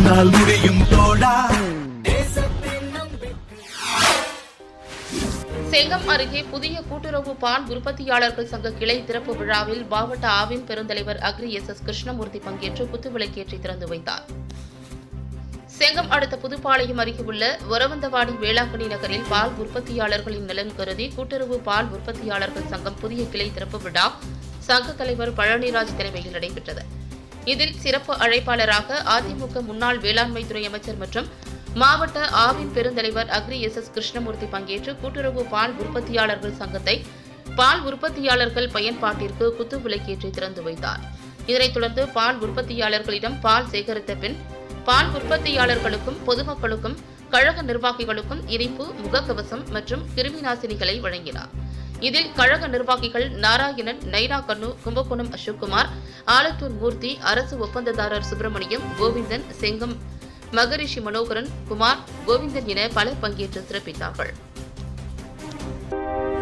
உன்னால் முடியும் தோழா செங்கம் அருகே புதிய கூட்டுறவு பால் உற்பத்தியாளர்கள் சங்க கிளை திறப்பு விழாவில் மாவட்ட ஆவின் பெருந்தலைவர் அக்ரி எஸ் எஸ் கிருஷ்ணமூர்த்தி பங்கேற்று குத்துவிளக்கேற்றி திறந்து வைத்தார் செங்கம் அடுத்த புதுப்பாளையம் அருகே உள்ள ஒரவந்தவாடி வேளாங்கண்ணி நகரில் பால் உற்பத்தியாளர்களின் நலன் கருதி கூட்டுறவு பால் உற்பத்தியாளர்கள் சங்கம் புதிய கிளை திறப்பு விழா சங்க தலைவர் பழனிராஜ் தலைமையில் நடைபெற்றது இதில் சிறப்பு அழைப்பாளராக அதிமுக முன்னாள் வேளாண்மைத்துறை அமைச்சர் மற்றும் மாவட்ட ஆவின் பெருந்தலைவர் அக்ரி எஸ் எஸ் கிருஷ்ணமூர்த்தி பங்கேற்று கூட்டுறவு பால் உற்பத்தியாளர்கள் சங்கத்தை பால் உற்பத்தியாளர்கள் பயன்பாட்டிற்கு குத்து விளக்கேற்றி திறந்து வைத்தார் இதனைத் தொடர்ந்து பால் உற்பத்தியாளர்களிடம் பால் சேகரித்த பின் பால் உற்பத்தியாளர்களுக்கும் பொதுமக்களுக்கும் கழக நிர்வாகிகளுக்கும் இனிப்பு முகக்கவசம் மற்றும் கிருமி நாசினிகளை வழங்கினார் இதில் கழக நிர்வாகிகள் நாராயணன் நைனா கண்ணு கும்பகோணம் அசோக்குமார் ஆலத்தூர் மூர்த்தி அரசு ஒப்பந்ததாரர் சுப்பிரமணியம் கோவிந்தன் செங்கம் மகரிஷி மனோகரன் குமார் கோவிந்தன் என பலர் பங்கேற்று சிறப்பித்தார்கள்